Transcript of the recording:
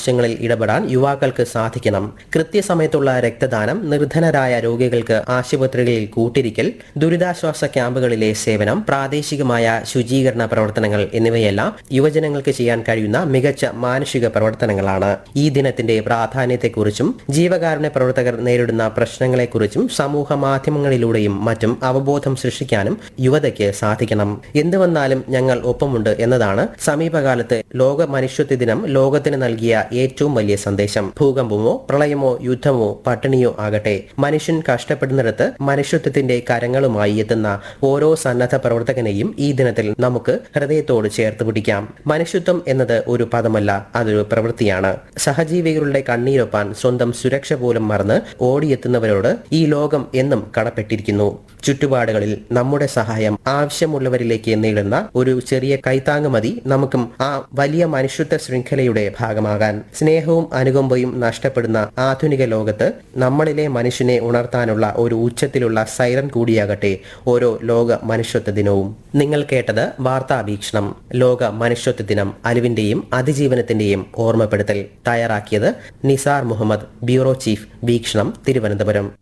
ആവശ്യങ്ങളിൽ ഇടപെടാൻ യുവാക്കൾക്ക് സാധിക്കണം കൃത്യസമയത്തുള്ള രക്തദാനം നിർധനരായ രോഗികൾക്ക് ആശുപത്രികളിൽ കൂട്ടിരിക്കൽ ദുരിതാശ്വാസ ക്യാമ്പുകളിലെ സേവനം പ്രാദേശികമായ ശുചീകരണ പ്രവർത്തനങ്ങൾ എന്നിവയെല്ലാം യുവജനങ്ങൾക്ക് ചെയ്യാൻ കഴിയുന്ന മികച്ച മാനുഷിക പ്രവർത്തനങ്ങളാണ് ഈ ദിനത്തിന്റെ പ്രാധാന്യത്തെക്കുറിച്ചും ജീവകാരുണ്യ പ്രവർത്തകർ നേരിടുന്ന പ്രശ്നങ്ങളെക്കുറിച്ചും സമൂഹ മാധ്യമങ്ങളിലൂടെയും മറ്റും അവബോധം സൃഷ്ടിക്കാനും യുവതയ്ക്ക് സാധിക്കണം എന്ത് വന്നാലും ഞങ്ങൾ ഒപ്പമുണ്ട് എന്നതാണ് സമീപകാലത്ത് ലോക മനുഷ്യത്വ ദിനം ലോകത്തിന് നൽകിയ ഏറ്റവും വലിയ സന്ദേശം ഭൂകമ്പമോ പ്രളയമോ യുദ്ധമോ പട്ടിണിയോ ആകട്ടെ മനുഷ്യൻ കഷ്ടപ്പെടുന്നിടത്ത് മനുഷ്യത്വത്തിന്റെ കരങ്ങളുമായി എത്തുന്ന ഓരോ സന്നദ്ധ പ്രവർത്തകനെയും ഈ ദിനത്തിൽ നമുക്ക് ഹൃദയത്തോട് ചേർത്ത് പിടിക്കാം മനുഷ്യത്വം എന്നത് ഒരു പദമല്ല അതൊരു പ്രവൃത്തിയാണ് സഹജീവികളുടെ കണ്ണീരൊപ്പാൻ സ്വന്തം സുരക്ഷ പോലും മറന്ന് ഓടിയെത്തുന്നവരോട് ഈ ലോകം എന്നും കടപ്പെട്ടിരിക്കുന്നു ചുറ്റുപാടുകളിൽ നമ്മുടെ സഹായം ആവശ്യമുള്ളവരിലേക്ക് നീളുന്ന ഒരു ചെറിയ കൈത്താങ് മതി നമുക്കും ആ വലിയ മനുഷ്യത്വ ശൃംഖലയുടെ ഭാഗമാകാൻ സ്നേഹവും അനുകമ്പയും നഷ്ടപ്പെടുന്ന ആധുനിക ലോകത്ത് നമ്മളിലെ മനുഷ്യനെ ഉണർത്താനുള്ള ഒരു ഉച്ചത്തിലുള്ള സൈറൻ കൂടിയാകട്ടെ ഓരോ ലോക മനുഷ്യത്വ ദിനവും നിങ്ങൾ കേട്ടത് വാർത്താ വീക്ഷണം ലോക മനുഷ്യത്വ ദിനം അലിവിന്റെയും അതിജീവനത്തിന്റെയും ഓർമ്മപ്പെടുത്തൽ തയ്യാറാക്കിയത് നിസാർ മുഹമ്മദ് ബ്യൂറോ ചീഫ് വീക്ഷണം തിരുവനന്തപുരം